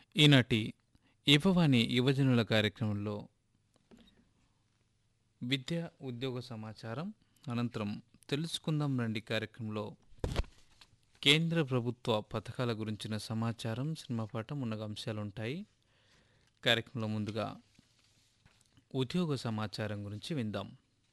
ఈనాటి యువవాణి యువజనుల కార్యక్రమంలో విద్య ఉద్యోగ సమాచారం అనంతరం తెలుసుకుందాం రండి కార్యక్రమంలో కేంద్ర ప్రభుత్వ పథకాల గురించిన సమాచారం సినిమా పాఠం ఉన్న అంశాలు ఉంటాయి కార్యక్రమంలో ముందుగా ఉద్యోగ సమాచారం గురించి విందాం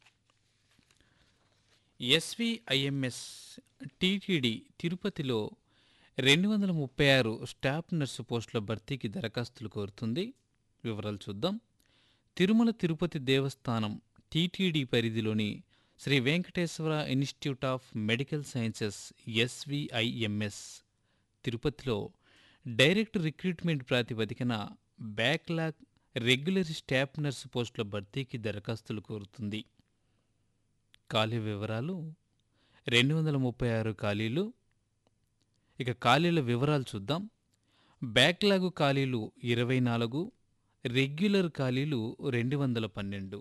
ఎస్విఐఎంఎస్ టీటీడీ తిరుపతిలో రెండు వందల ముప్పై ఆరు స్టాఫ్ నర్సు పోస్టుల భర్తీకి దరఖాస్తులు కోరుతుంది వివరాలు చూద్దాం తిరుమల తిరుపతి దేవస్థానం టీటీడీ పరిధిలోని Sri Venkateswara institute of medical sciences SVIMS తిరుపతిలో డైరెక్ట్ రిక్రూట్మెంట్ ప్రాతిపదికన బ్యాక్లాగ్ రెగ్యులర్ స్టాఫ్ నర్సు పోస్టుల భర్తీకి దరఖాస్తులు కోరుతుంది ఖాళీ వివరాలు రెండు వందల ముప్పై ఆరు ఖాళీలు ఇక ఖాళీల వివరాలు చూద్దాం బ్యాక్లాగ్ ఖాళీలు ఇరవై నాలుగు రెగ్యులర్ ఖాళీలు రెండు వందల పన్నెండు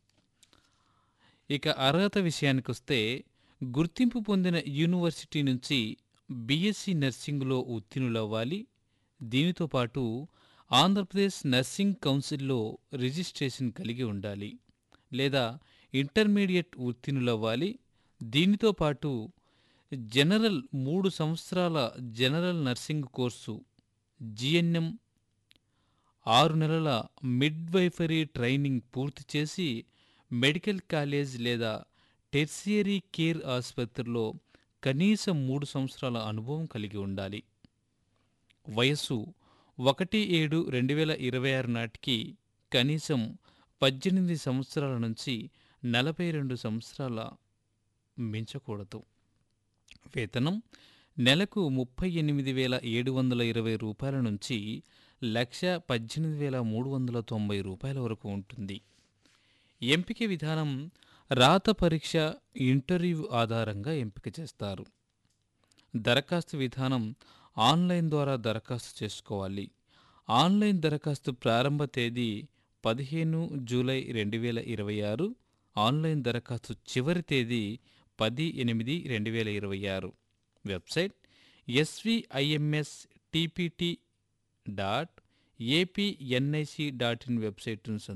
ఇక అర్హత విషయానికి వస్తే గుర్తింపు పొందిన యూనివర్సిటీ నుంచి బీఎస్సీ నర్సింగ్లో ఉత్తీర్ణులవ్వాలి దీనితో పాటు ఆంధ్రప్రదేశ్ నర్సింగ్ కౌన్సిల్లో రిజిస్ట్రేషన్ కలిగి ఉండాలి లేదా ఇంటర్మీడియట్ ఉత్తీర్ణులవ్వాలి దీనితో పాటు జనరల్ మూడు సంవత్సరాల జనరల్ నర్సింగ్ కోర్సు జిఎన్ఎం ఆరు నెలల మిడ్వైఫరీ ట్రైనింగ్ పూర్తి చేసి మెడికల్ కాలేజ్ లేదా టెర్సియరీ కేర్ ఆసుపత్రిలో కనీసం మూడు సంవత్సరాల అనుభవం కలిగి ఉండాలి వయస్సు ఒకటి ఏడు రెండు వేల ఇరవై ఆరు నాటికి కనీసం పద్దెనిమిది సంవత్సరాల నుంచి నలభై రెండు సంవత్సరాల మించకూడదు వేతనం నెలకు ముప్పై ఎనిమిది వేల ఏడు వందల ఇరవై రూపాయల నుంచి లక్ష పద్దెనిమిది వేల మూడు వందల తొంభై రూపాయల వరకు ఉంటుంది ఎంపిక విధానం రాత పరీక్ష ఇంటర్వ్యూ ఆధారంగా ఎంపిక చేస్తారు దరఖాస్తు విధానం ఆన్లైన్ ద్వారా దరఖాస్తు చేసుకోవాలి ఆన్లైన్ దరఖాస్తు ప్రారంభ తేదీ పదిహేను జూలై రెండు వేల ఇరవై ఆరు ఆన్లైన్ దరఖాస్తు చివరి తేదీ పది ఎనిమిది రెండు వేల ఇరవై ఆరు website SVIMS TPT dot APNIC dot in వెబ్సైట్ను